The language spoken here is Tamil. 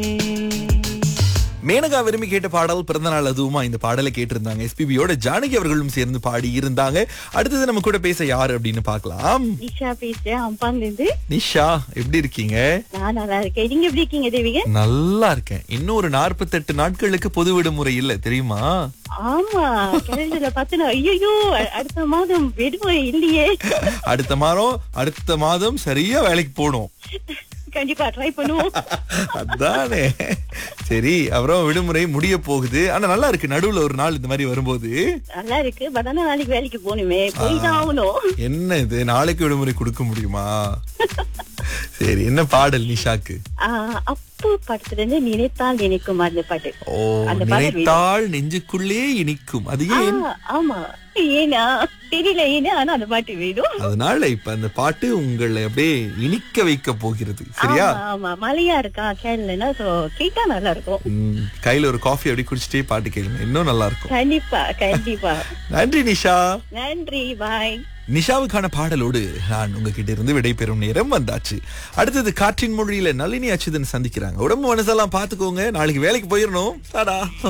மேனகா விரும்பி கேட்ட பாடல் பிறந்தநாள் அதுவுமா இந்த பாடலை கேட்டிருந்தாங்க எஸ்பிபியோட ஜானகி அவர்களும் சேர்ந்து பாடி இருந்தாங்க அடுத்தது நம்ம கூட பேச யாரு அப்படின்னு பார்க்கலாம் நிஷா பேசுறேன் அம்பான்ல இருந்து நிஷா எப்படி இருக்கீங்க நான் நல்லா இருக்கேன் நீங்க எப்படி இருக்கீங்க தேவிக நல்லா இருக்கேன் இன்னும் ஒரு நாற்பத்தெட்டு நாட்களுக்கு பொது விடுமுறை இல்ல தெரியுமா ஆமா கேலண்டர்ல பார்த்தா ஐயோ அடுத்த மாதம் விடுமுறை இல்லையே அடுத்த மாதம் அடுத்த மாதம் சரியா வேலைக்கு போகணும் கண்டிப்பா ட்ரை பண்ணுவோம் அதானே சரி அப்புறம் விடுமுறை முடிய போகுது ஆனா நல்லா இருக்கு நடுவுல ஒரு நாள் இந்த மாதிரி வரும்போது நல்லா இருக்கு பட் ஆனா நாளைக்கு வேலைக்கு போகணுமே போய் தான் ஆகணும் என்ன இது நாளைக்கு விடுமுறை கொடுக்க முடியுமா சரி என்ன பாடல் நிஷாக்கு ஆஹ், அப்பு படத்துல இருந்து நினைத்தால் நினைக்கும் அந்த பாட்டு ஓ அந்த பாடல் நினைத்தால் நெஞ்சுக்குள்ளே இனிக்கும் அது ஏன் ஆஹ், ஆமா ஏனா தெரியல ஏன்னா ஆனா அந்த பாட்டு வேணும் அதனால இப்ப அந்த பாட்டு உங்களை அப்படியே இனிக்க வைக்க போகிறது சரியா ஆமா ஆமா மழையா இருக்கா கேரளனா சோ கேட்டா நல்லா இருக்கும் ம், கையில ஒரு காஃபி அப்படி குடிச்சிட்டே பாட்டு கேளுங்க இன்னும் நல்லா இருக்கும் கண்டிப்பா கண்டிப்பா நன்றி நிஷா நன்றி பாய் நிஷாவுக்கான பாடலோடு நான் உங்ககிட்ட இருந்து விடைபெறும் நேரம் வந்தாச்சு அடுத்தது காற்றின் மொழியில நளினி அச்சுதன் சந்திக்கிறாங்க உடம்பு மனசெல்லாம் பாத்துக்கோங்க நாளைக்கு வேலைக்கு போயிடணும் டாடா